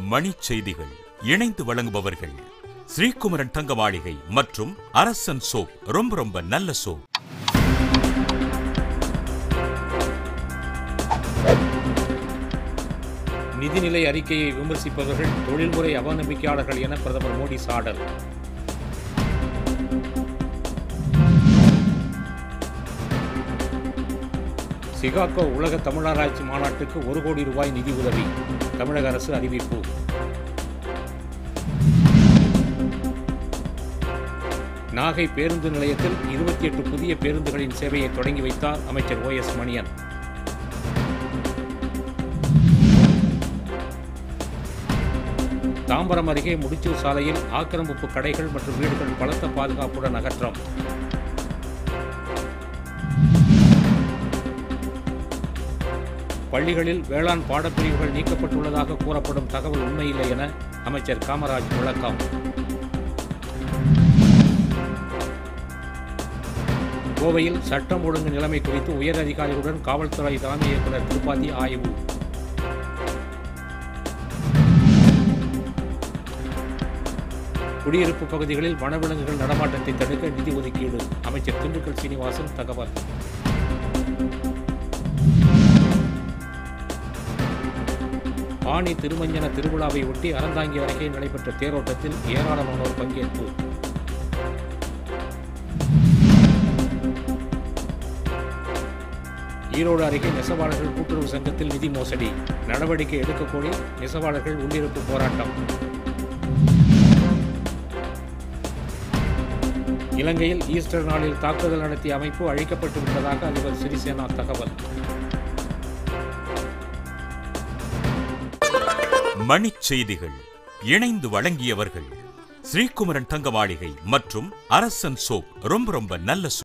மணிச் செய்திகள் இணைந்து வழங்குபவர்கள் ஸ்ரீகுமரன் தங்க மாளிகை மற்றும் அரசன் சோப் ரொம்ப ரொம்ப நல்ல சோப் நிதிநிலை அறிக்கையை விமர்சிப்பவர்கள் தொழில்முறை அவநம்பிக்கையாளர்கள் என பிரதமர் மோடி சாடல் சிகாகோ உலக தமிழராட்சி மாநாட்டுக்கு ஒரு கோடி ரூபாய் நிதி உதவி தமிழக அரசு அறிவிப்பு நாகை பேருந்து நிலையத்தில் இருபத்தி எட்டு புதிய பேருந்துகளின் சேவையை தொடங்கி வைத்தார் அமைச்சர் ஓ எஸ் மணியன் தாம்பரம் அருகே முடிச்சூர் சாலையில் ஆக்கிரமிப்பு கடைகள் மற்றும் வீடுகள் பலத்த பாதுகாப்புடன் அகற்றம் பள்ளிகளில் வேளாண் பாடப்பிரிவுகள் நீக்கப்பட்டுள்ளதாக கூறப்படும் தகவல் உண்மையில்லை என அமைச்சர் காமராஜ் விளக்கம் கோவையில் சட்டம் ஒழுங்கு நிலைமை குறித்து உயர் அதிகாரிகளுடன் காவல்துறை தலைமை இயக்குநர் திரிபாதி ஆய்வு குடியிருப்பு பகுதிகளில் வனவிலங்குகள் நடமாட்டத்தை தடுக்க நிதி ஒதுக்கீடு அமைச்சர் திண்டுக்கல் சீனிவாசன் தகவல் ஆணி திருமஞ்சன திருவிழாவை ஒட்டி அறந்தாங்கி அருகே நடைபெற்ற தேரோட்டத்தில் ஏராளமானோர் பங்கேற்பு ஈரோடு அருகே நெசவாளர்கள் கூட்டுறவு சங்கத்தில் நிதி மோசடி நடவடிக்கை எடுக்கக் கோரி நெசவாளர்கள் உள்ளிருப்பு போராட்டம் இலங்கையில் ஈஸ்டர் நாளில் தாக்குதல் நடத்திய அமைப்பு அழிக்கப்பட்டு விட்டதாக அதிபர் சிறிசேனா தகவல் மணிச் செய்திகள் இணைந்து வழங்கியவர்கள் ஸ்ரீகுமரன் தங்க மாளிகை மற்றும் அரசன் சோப் ரொம்ப ரொம்ப நல்ல சோப்